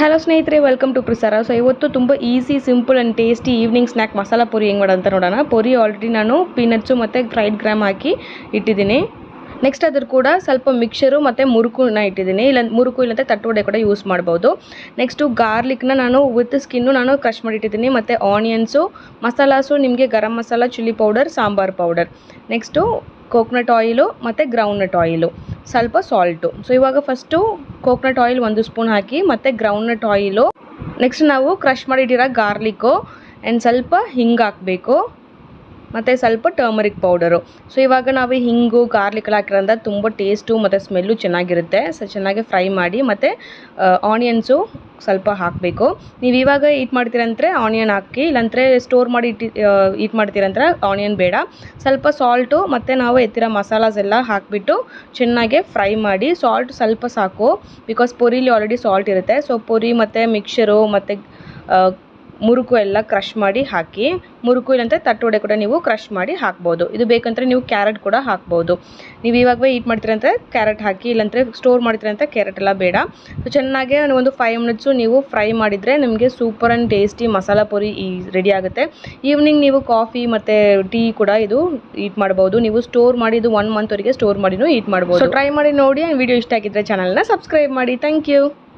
hello ಸ್ನೇಹಿತರೆ welcome to ಪ್ರಿಸಾರ so ಇವತ್ತು ತುಂಬ easy simple and tasty evening snack masala puri ಹೆಂಗೆ ಮಾಡೋದು ಅಂತ ನೋಡೋಣ ಪುರಿ ಆಲ್ರೆಡಿ ನಾನು ಪೀನಟ್ಸು ಮತ್ತು ಫ್ರೈಡ್ ಗ್ರಾಮ್ ಹಾಕಿ ಇಟ್ಟಿದ್ದೀನಿ ನೆಕ್ಸ್ಟ್ ಅದ್ರ ಕೂಡ ಸ್ವಲ್ಪ ಮಿಕ್ಸರು ಮತ್ತು ಮುರುಕುನ ಇಟ್ಟಿದ್ದೀನಿ ಇಲ್ಲ ಮುರುಕು ಇಲ್ಲಂದ್ರೆ ತಟ್ಟುವಡೆ ಕೂಡ ಯೂಸ್ ಮಾಡ್ಬೋದು ನೆಕ್ಸ್ಟು ಗಾರ್ಲಿಕ್ನ ನಾನು ವಿತ್ ಸ್ಕಿನ್ನು ನಾನು ಕ್ರಷ್ ಮಾಡಿಟ್ಟಿದ್ದೀನಿ ಮತ್ತು ಆನಿಯನ್ಸು ಮಸಾಲಾಸು ನಿಮಗೆ garam masala chilli powder sambar powder next coconut oil ಮತ್ತು ಗ್ರೌಂಡ್ನಟ್ ಆಯಿಲು ಸ್ವಲ್ಪ ಸಾಲ್ಟು ಸೊ ಇವಾಗ ಫಸ್ಟು ಕೋಕ್ನಟ್ ಆಯಿಲ್ ಒಂದು ಸ್ಪೂನ್ ಹಾಕಿ ಮತ್ತು ಗ್ರೌಂಡ್ನಟ್ ಆಯಿಲು ನೆಕ್ಸ್ಟ್ ನಾವು ಕ್ರಷ್ ಮಾಡಿಟ್ಟಿರೋ ಗಾರ್ಲಿಕ್ಕು ಆ್ಯಂಡ್ ಸ್ವಲ್ಪ ಹಿಂಗೆ ಹಾಕಬೇಕು ಮತ್ತು ಸ್ವಲ್ಪ ಟರ್ಮರಿಕ್ ಪೌಡರು ಸೊ ಇವಾಗ ನಾವು ಹಿಂಗು ಗಾರ್ಲಿಕ್ ಎಲ್ಲ ಹಾಕಿರೋದ್ರಿಂದ ತುಂಬ ಟೇಸ್ಟು ಮತ್ತು ಸ್ಮೆಲ್ಲು ಚೆನ್ನಾಗಿರುತ್ತೆ ಸೊ ಚೆನ್ನಾಗಿ ಫ್ರೈ ಮಾಡಿ ಮತ್ತು ಆನಿಯನ್ಸು ಸ್ವಲ್ಪ ಹಾಕಬೇಕು ನೀವು ಇವಾಗ ಈಟ್ ಮಾಡ್ತೀರಂದರೆ ಆನಿಯನ್ ಹಾಕಿ ಇಲ್ಲಾಂದರೆ ಸ್ಟೋರ್ ಮಾಡಿ ಇಟ್ಟು ಈಟ್ ಮಾಡ್ತೀರಂದ್ರೆ ಆನಿಯನ್ ಬೇಡ ಸ್ವಲ್ಪ ಸಾಲ್ಟು ಮತ್ತು ನಾವು ಎತ್ತಿರೋ ಮಸಾಲಾಸ್ ಎಲ್ಲ ಹಾಕಿಬಿಟ್ಟು ಚೆನ್ನಾಗಿ ಫ್ರೈ ಮಾಡಿ ಸಾಲ್ಟ್ ಸ್ವಲ್ಪ ಸಾಕು ಬಿಕಾಸ್ ಪುರಿಲಿ ಆಲ್ರೆಡಿ ಸಾಲ್ಟ್ ಇರುತ್ತೆ ಸೊ ಪುರಿ ಮತ್ತು ಮಿಕ್ಸರು ಮತ್ತು ಮುರುಕು ಎಲ್ಲ ಕ್ರಷ್ ಮಾಡಿ ಹಾಕಿ ಮುರುಕು ಇಲ್ಲಂದರೆ ತಟ್ಟುವಡೆ ಕೂಡ ನೀವು ಕ್ರಷ್ ಮಾಡಿ ಹಾಕ್ಬೋದು ಇದು ಬೇಕಂದರೆ ನೀವು ಕ್ಯಾರೆಟ್ ಕೂಡ ಹಾಕ್ಬೋದು ನೀವು ಇವಾಗವೇ ಈಟ್ ಮಾಡ್ತೀರಂದರೆ ಕ್ಯಾರೆಟ್ ಹಾಕಿ ಇಲ್ಲಾಂದರೆ ಸ್ಟೋರ್ ಮಾಡ್ತೀರಂತ ಕ್ಯಾರೆಟ್ ಎಲ್ಲ ಬೇಡ ಸೊ ಚೆನ್ನಾಗಿ ಒಂದು ಫೈವ್ ಮಿನಿಟ್ಸು ನೀವು ಫ್ರೈ ಮಾಡಿದರೆ ನಿಮಗೆ super and tasty masala puri ಈ ರೆಡಿ ಆಗುತ್ತೆ ಈವ್ನಿಂಗ್ ನೀವು ಕಾಫಿ ಮತ್ತು ಟೀ ಕೂಡ ಇದು ಈಟ್ ಮಾಡ್ಬೋದು ನೀವು ಸ್ಟೋರ್ ಮಾಡಿ ಇದು ಒನ್ ಮಂತ್ವರೆಗೆ ಸ್ಟೋರ್ ಮಾಡಿನೂ ಈಟ್ ಮಾಡ್ಬೋದು ಟ್ರೈ ಮಾಡಿ ನೋಡಿ ವಿಡಿಯೋ ಇಷ್ಟ ಆಗಿದ್ದರೆ ಚಾನಲ್ನ ಸಬ್ಸ್ಕ್ರೈಬ್ ಮಾಡಿ ಥ್ಯಾಂಕ್ ಯು